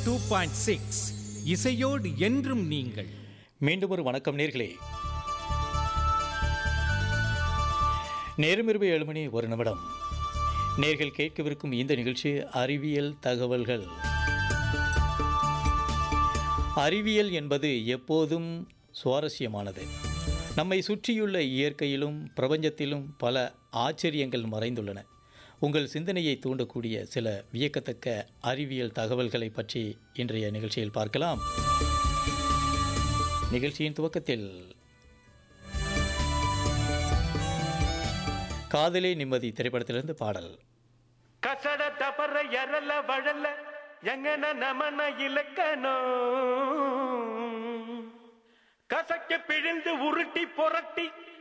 two point six இசையோடு என்றும் நீங்கள் மீண்டும் ஒரு வணக்கம் நேர்களே நேரமிருபு ஏழு மணி ஒரு நிமிடம் நேர்கள் கேட்கவிருக்கும் இந்த நிகழ்ச்சி அறிவியல் தகவல்கள் அறிவியல் என்பது எப்போதும் சுவாரஸ்யமானது நம்மை சுற்றியுள்ள இயற்கையிலும் பிரபஞ்சத்திலும் பல ஆச்சரியங்கள் மறைந்துள்ளன உங்கள் சிந்தனையை தூண்டக்கூடிய சில வியக்கத்தக்க அறிவியல் தகவல்களை பற்றி இன்றைய நிகழ்ச்சியில் பார்க்கலாம் நிகழ்ச்சியின் துவக்கத்தில் காதலே நிம்மதி திரைப்படத்திலிருந்து பாடல் ಕಸಡ ತಪರ ಎರಲ ಬಡಲ ಎಂಗನ ನಮನ ಇಲಕ್ಕನೋ கசக்க பிழிந்து உருட்டி புரட்டி